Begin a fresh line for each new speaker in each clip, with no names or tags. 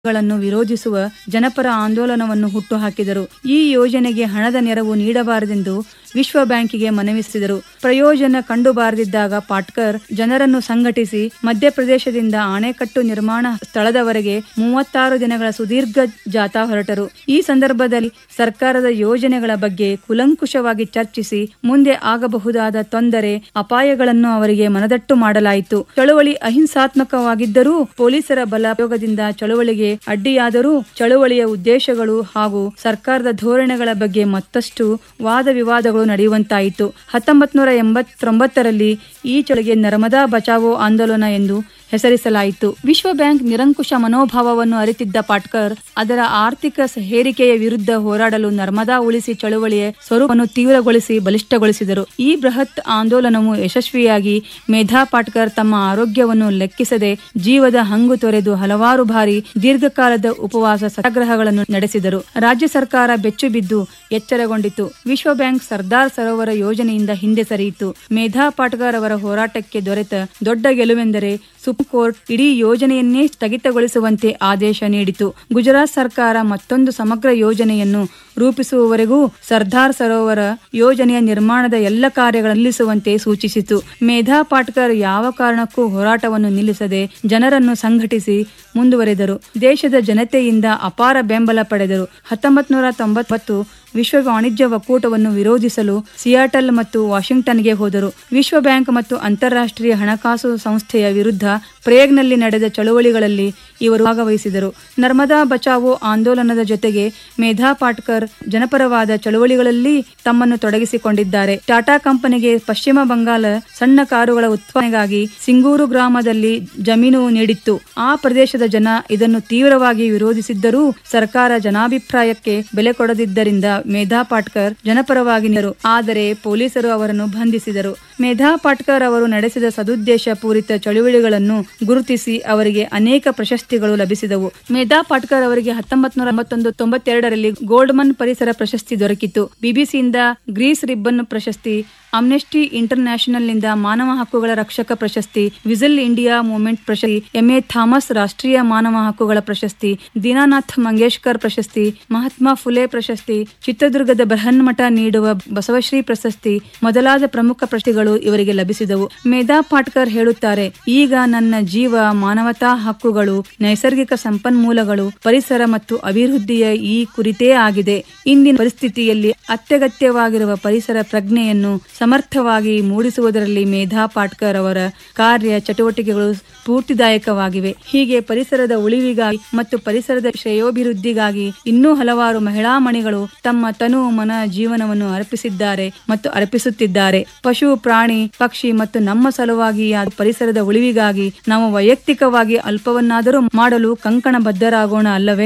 ಗಳನ್ನು ವಿರೋಧಿಸುವ ಜನಪರ ಆಂದೋಲನವನ್ನು ಹುಟ್ಟುಹಾಕಿದರು ಈ ಯೋಜನೆಗೆ ಹಣದ ನೆರವು ನೀಡಬಾರದೆಂದು ವಿಶ್ವ ಬ್ಯಾಂಕಿಗೆ ಮನವಿಸಿದರು ಪ್ರಯೋಜನ ಕಂಡುಬಾರದಿದ್ದಾಗ ಪಾಟ್ಕರ್ ಜನರನ್ನು ಸಂಘಟಿಸಿ ಮಧ್ಯಪ್ರದೇಶದಿಂದ ಅಣೆಕಟ್ಟು ನಿರ್ಮಾಣ ಸ್ಥಳದವರೆಗೆ ಮೂವತ್ತಾರು ದಿನಗಳ ಸುದೀರ್ಘ ಜಾಥಾ ಹೊರಟರು ಈ ಸಂದರ್ಭದಲ್ಲಿ ಸರ್ಕಾರದ ಯೋಜನೆಗಳ ಬಗ್ಗೆ ಕುಲಂಕುಷವಾಗಿ ಚರ್ಚಿಸಿ ಮುಂದೆ ಆಗಬಹುದಾದ ತೊಂದರೆ ಅಪಾಯಗಳನ್ನು ಅವರಿಗೆ ಮನದಟ್ಟು ಮಾಡಲಾಯಿತು ಚಳುವಳಿ ಅಹಿಂಸಾತ್ಮಕವಾಗಿದ್ದರೂ ಪೊಲೀಸರ ಬಲಪ್ರಯೋಗದಿಂದ ಚಳುವಳಿಗೆ ಅಡ್ಡಿಯಾದರೂ ಚಳುವಳಿಯ ಉದ್ದೇಶಗಳು ಹಾಗೂ ಸರ್ಕಾರದ ಧೋರಣೆಗಳ ಬಗ್ಗೆ ಮತ್ತಷ್ಟು ವಾದ ವಿವಾದಗಳು ನಡೆಯುವಂತಾಯಿತು ಹತ್ತೊಂಬತ್ ನೂರ ಎಂಬತ್ತೊಂಬತ್ತರಲ್ಲಿ ಈ ಚಳುವಳಿಗೆ ನರ್ಮದಾ ಬಚಾವೋ ಆಂದೋಲನ ಎಂದು ಹೆಸರಿಸಲಾಯಿತು ವಿಶ್ವ ಬ್ಯಾಂಕ್ ನಿರಂಕುಶ ಮನೋಭಾವವನ್ನು ಅರಿತಿದ್ದ ಪಾಟ್ಕರ್ ಅದರ ಆರ್ಥಿಕ ಹೇರಿಕೆಯ ವಿರುದ್ಧ ಹೋರಾಡಲು ನರ್ಮದಾ ಉಳಿಸಿ ಚಳುವಳಿಯ ಸ್ವರೂಪವನ್ನು ತೀವ್ರಗೊಳಿಸಿ ಬಲಿಷ್ಠಗೊಳಿಸಿದರು ಈ ಬೃಹತ್ ಆಂದೋಲನವು ಯಶಸ್ವಿಯಾಗಿ ಮೇಧಾ ಪಾಟ್ಕರ್ ತಮ್ಮ ಆರೋಗ್ಯವನ್ನು ಲೆಕ್ಕಿಸದೆ ಜೀವದ ಹಂಗು ತೊರೆದು ಹಲವಾರು ಬಾರಿ ದೀರ್ಘಕಾಲದ ಉಪವಾಸ ಸತ್ಯಾಗ್ರಹಗಳನ್ನು ನಡೆಸಿದರು ರಾಜ್ಯ ಸರ್ಕಾರ ಬೆಚ್ಚು ಬಿದ್ದು ಎಚ್ಚರಗೊಂಡಿತು ವಿಶ್ವ ಬ್ಯಾಂಕ್ ಸರ್ದಾರ್ ಸರೋವರ ಯೋಜನೆಯಿಂದ ಹಿಂದೆ ಸರಿಯಿತು ಮೇಧಾ ಪಾಟ್ಕರ್ ಅವರ ಹೋರಾಟಕ್ಕೆ ದೊರೆತ ದೊಡ್ಡ ಗೆಲುವೆಂದರೆ ಸುಪ್ರೀಂ ಕೋರ್ಟ್ ಇಡೀ ಯೋಜನೆಯನ್ನೇ ಸ್ಥಗಿತಗೊಳಿಸುವಂತೆ ಆದೇಶ ನೀಡಿತು ಗುಜರಾತ್ ಸರ್ಕಾರ ಮತ್ತೊಂದು ಸಮಗ್ರ ಯೋಜನೆಯನ್ನು ರೂಪಿಸುವವರೆಗೂ ಸರ್ದಾರ್ ಸರೋವರ ಯೋಜನೆಯ ನಿರ್ಮಾಣದ ಎಲ್ಲ ಕಾರ್ಯಗಳನ್ನು ನಿಲ್ಲಿಸುವಂತೆ ಸೂಚಿಸಿತು ಮೇಧಾ ಪಾಟ್ಕರ್ ಯಾವ ಕಾರಣಕ್ಕೂ ಹೋರಾಟವನ್ನು ನಿಲ್ಲಿಸದೆ ಜನರನ್ನು ಸಂಘಟಿಸಿ ಮುಂದುವರೆದರು ದೇಶದ ಜನತೆಯಿಂದ ಅಪಾರ ಬೆಂಬಲ ಪಡೆದರು ಹತ್ತೊಂಬತ್ ನೂರ ತೊಂಬತ್ತು ವಿಶ್ವ ವಾಣಿಜ್ಯ ಒಕ್ಕೂಟವನ್ನು ವಿರೋಧಿಸಲು ಸಿಯಾಟಲ್ ಮತ್ತು ವಾಷಿಂಗ್ಟನ್ಗೆ ಹೋದರು ವಿಶ್ವ ಬ್ಯಾಂಕ್ ಮತ್ತು ಅಂತಾರಾಷ್ಟ್ರೀಯ ಹಣಕಾಸು ಸಂಸ್ಥೆಯ ವಿರುದ್ಧ ಪ್ರೇಗ್ನಲ್ಲಿ ನಡೆದ ಚಳುವಳಿಗಳಲ್ಲಿ ಇವರು ಭಾಗವಹಿಸಿದರು ನರ್ಮದಾ ಬಚಾವೋ ಆಂದೋಲನದ ಜೊತೆಗೆ ಮೇಧಾ ಪಾಟ್ಕರ್ ಜನಪರವಾದ ಚಳುವಳಿಗಳಲ್ಲಿ ತಮ್ಮನ್ನು ತೊಡಗಿಸಿಕೊಂಡಿದ್ದಾರೆ ಟಾಟಾ ಕಂಪನಿಗೆ ಪಶ್ಚಿಮ ಬಂಗಾಳ ಸಣ್ಣ ಕಾರುಗಳ ಉತ್ಪಾದನೆಗಾಗಿ ಸಿಂಗೂರು ಗ್ರಾಮದಲ್ಲಿ ಜಮೀನು ನೀಡಿತ್ತು ಆ ಪ್ರದೇಶದ ಜನ ಇದನ್ನು ತೀವ್ರವಾಗಿ ವಿರೋಧಿಸಿದ್ದರೂ ಸರ್ಕಾರ ಜನಾಭಿಪ್ರಾಯಕ್ಕೆ ಬೆಲೆ ಕೊಡದಿದ್ದರಿಂದ ಮೇಧಾ ಪಾಟ್ಕರ್ ಜನಪರವಾಗಿ ನಿಂತರು ಆದರೆ ಪೊಲೀಸರು ಅವರನ್ನು ಬಂಧಿಸಿದರು ಮೇಧಾ ಪಾಟ್ಕರ್ ಅವರು ನಡೆಸಿದ ಸದುದ್ದೇಶ ಪೂರಿತ ಚಳುವಳಿಗಳನ್ನು ಗುರುತಿಸಿ ಅವರಿಗೆ ಅನೇಕ ಪ್ರಶಸ್ತಿಗಳು ಲಭಿಸಿದವು ಮೇಧಾ ಪಾಟ್ಕರ್ ಅವರಿಗೆ ಹತ್ತೊಂಬತ್ ನೂರ ಎಂಬತ್ತೊಂದು ತೊಂಬತ್ತೆರಡರಲ್ಲಿ ಗೋಲ್ಡ್ಮನ್ ಪರಿಸರ ಪ್ರಶಸ್ತಿ ದೊರಕಿತು ಬಿಬಿಸಿಯಿಂದ ಗ್ರೀಸ್ ರಿಬ್ಬನ್ ಪ್ರಶಸ್ತಿ ಅಮ್ನೆಸ್ಟಿ ಇಂಟರ್ನ್ಯಾಷನಲ್ ನಿಂದ ಮಾನವ ಹಕ್ಕುಗಳ ರಕ್ಷಕ ಪ್ರಶಸ್ತಿ ವಿಸಿಲ್ ಇಂಡಿಯಾ ಮೂವ್ಮೆಂಟ್ ಪ್ರಶಸ್ತಿ ಎಂಎ ಥಾಮಸ್ ರಾಷ್ಟ್ರೀಯ ಮಾನವ ಹಕ್ಕುಗಳ ಪ್ರಶಸ್ತಿ ದೀನಾನಾಥ್ ಮಂಗೇಶ್ಕರ್ ಪ್ರಶಸ್ತಿ ಮಹಾತ್ಮ ಫುಲೆ ಪ್ರಶಸ್ತಿ ಚಿತ್ರದುರ್ಗದ ಬೃಹನ್ಮಠ ನೀಡುವ ಬಸವಶ್ರೀ ಪ್ರಶಸ್ತಿ ಮೊದಲಾದ ಪ್ರಮುಖ ಪ್ರಶಸ್ತಿಗಳು ಇವರಿಗೆ ಲಭಿಸಿದವು ಮೇಧಾ ಪಾಟ್ಕರ್ ಹೇಳುತ್ತಾರೆ ಈಗ ನನ್ನ ಜೀವ ಮಾನವತಾ ಹಕ್ಕುಗಳು ನೈಸರ್ಗಿಕ ಸಂಪನ್ಮೂಲಗಳು ಪರಿಸರ ಮತ್ತು ಅಭಿವೃದ್ಧಿಯ ಈ ಕುರಿತೇ ಆಗಿದೆ ಇಂದಿನ ಪರಿಸ್ಥಿತಿಯಲ್ಲಿ ಅತ್ಯಗತ್ಯವಾಗಿರುವ ಪರಿಸರ ಪ್ರಜ್ಞೆಯನ್ನು ಸಮರ್ಥವಾಗಿ ಮೂಡಿಸುವುದರಲ್ಲಿ ಮೇಧಾ ಪಾಟ್ಕರ್ ಅವರ ಕಾರ್ಯ ಚಟುವಟಿಕೆಗಳು ಸ್ಫೂರ್ತಿದಾಯಕವಾಗಿವೆ ಹೀಗೆ ಪರಿಸರದ ಉಳಿವಿಗಾಗಿ ಮತ್ತು ಪರಿಸರದ ಶ್ರೇಯೋಭಿವೃದ್ಧಿಗಾಗಿ ಇನ್ನೂ ಹಲವಾರು ಮಹಿಳಾ ಮಣಿಗಳು ತಮ್ಮ ತನು ಮನ ಜೀವನವನ್ನು ಅರ್ಪಿಸಿದ್ದಾರೆ ಮತ್ತು ಅರ್ಪಿಸುತ್ತಿದ್ದಾರೆ ಪಶು ಪ್ರಾಣಿ ಪಕ್ಷಿ ಮತ್ತು ನಮ್ಮ ಸಲುವಾಗಿ ಆ ಪರಿಸರದ ಉಳಿವಿಗಾಗಿ ನಾವು ವೈಯಕ್ತಿಕವಾಗಿ ಅಲ್ಪವನ್ನಾದರೂ ಮಾಡಲು ಕಂಕಣ ಬದ್ಧರಾಗೋಣ ಅಲ್ಲವೇ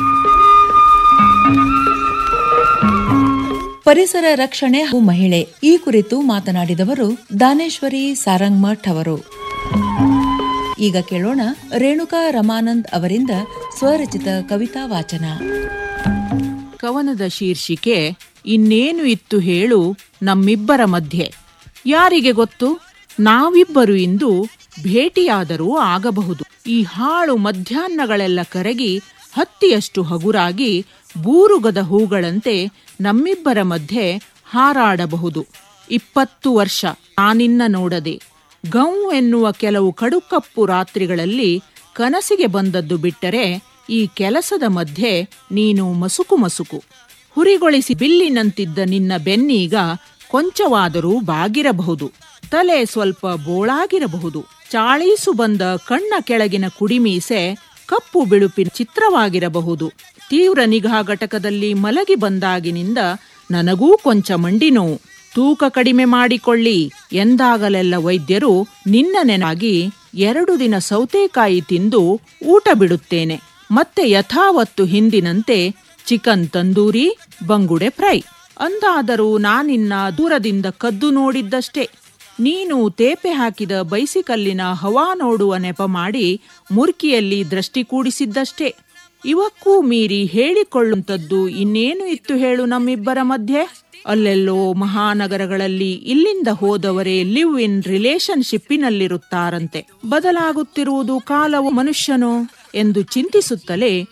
ಪರಿಸರ ರಕ್ಷಣೆ ಹಾಗೂ ಮಹಿಳೆ ಈ ಕುರಿತು ಮಾತನಾಡಿದವರು ದಾನೇಶ್ವರಿ ಸಾರಂಗ್ಮಠ್ ಅವರು ಈಗ ಕೇಳೋಣ ರೇಣುಕಾ ರಮಾನಂದ್ ಅವರಿಂದ ಸ್ವರಚಿತ ಕವಿತಾ ವಾಚನ
ಕವನದ ಶೀರ್ಷಿಕೆ ಇನ್ನೇನು ಇತ್ತು ಹೇಳು ನಮ್ಮಿಬ್ಬರ ಮಧ್ಯೆ ಯಾರಿಗೆ ಗೊತ್ತು ನಾವಿಬ್ಬರು ಇಂದು ಭೇಟಿಯಾದರೂ ಆಗಬಹುದು ಈ ಹಾಳು ಮಧ್ಯಾಹ್ನಗಳೆಲ್ಲ ಕರಗಿ ಹತ್ತಿಯಷ್ಟು ಹಗುರಾಗಿ ಬೂರುಗದ ಹೂಗಳಂತೆ ನಮ್ಮಿಬ್ಬರ ಮಧ್ಯೆ ಹಾರಾಡಬಹುದು ಇಪ್ಪತ್ತು ವರ್ಷ ನಾನಿನ್ನ ನೋಡದೆ ಗೌ ಎನ್ನುವ ಕೆಲವು ಕಡುಕಪ್ಪು ರಾತ್ರಿಗಳಲ್ಲಿ ಕನಸಿಗೆ ಬಂದದ್ದು ಬಿಟ್ಟರೆ ಈ ಕೆಲಸದ ಮಧ್ಯೆ ನೀನು ಮಸುಕು ಮಸುಕು ಹುರಿಗೊಳಿಸಿ ಬಿಲ್ಲಿನಂತಿದ್ದ ನಿನ್ನ ಬೆನ್ನೀಗ ಕೊಂಚವಾದರೂ ಬಾಗಿರಬಹುದು ತಲೆ ಸ್ವಲ್ಪ ಬೋಳಾಗಿರಬಹುದು ಚಾಳೀಸು ಬಂದ ಕಣ್ಣ ಕೆಳಗಿನ ಕುಡಿಮೀಸೆ ಕಪ್ಪು ಬಿಳುಪಿನ ಚಿತ್ರವಾಗಿರಬಹುದು ತೀವ್ರ ನಿಗಾ ಘಟಕದಲ್ಲಿ ಮಲಗಿ ಬಂದಾಗಿನಿಂದ ನನಗೂ ಕೊಂಚ ಮಂಡಿ ನೋವು ತೂಕ ಕಡಿಮೆ ಮಾಡಿಕೊಳ್ಳಿ ಎಂದಾಗಲೆಲ್ಲ ವೈದ್ಯರು ನಿನ್ನ ನೆನಾಗಿ ಎರಡು ದಿನ ಸೌತೆಕಾಯಿ ತಿಂದು ಊಟ ಬಿಡುತ್ತೇನೆ ಮತ್ತೆ ಯಥಾವತ್ತು ಹಿಂದಿನಂತೆ ಚಿಕನ್ ತಂದೂರಿ ಬಂಗುಡೆ ಫ್ರೈ ಅಂದಾದರೂ ನಾನಿನ್ನ ದೂರದಿಂದ ಕದ್ದು ನೋಡಿದ್ದಷ್ಟೇ ನೀನು ತೇಪೆ ಹಾಕಿದ ಬೈಸಿಕಲ್ಲಿನ ಹವಾ ನೋಡುವ ನೆಪ ಮಾಡಿ ಮುರ್ಕಿಯಲ್ಲಿ ದೃಷ್ಟಿ ಕೂಡಿಸಿದ್ದಷ್ಟೇ ಇವಕ್ಕೂ ಮೀರಿ ಹೇಳಿಕೊಳ್ಳುವಂಥದ್ದು ಇನ್ನೇನು ಇತ್ತು ಹೇಳು ನಮ್ಮಿಬ್ಬರ ಮಧ್ಯೆ ಅಲ್ಲೆಲ್ಲೋ ಮಹಾನಗರಗಳಲ್ಲಿ ಇಲ್ಲಿಂದ ಹೋದವರೇ ಲಿವ್ ಇನ್ ರಿಲೇಶನ್ಶಿಪ್ಪಿನಲ್ಲಿರುತ್ತಾರಂತೆ ಬದಲಾಗುತ್ತಿರುವುದು ಕಾಲವು ಮನುಷ್ಯನು ಎಂದು ಚಿಂತಿಸುತ್ತಲೇ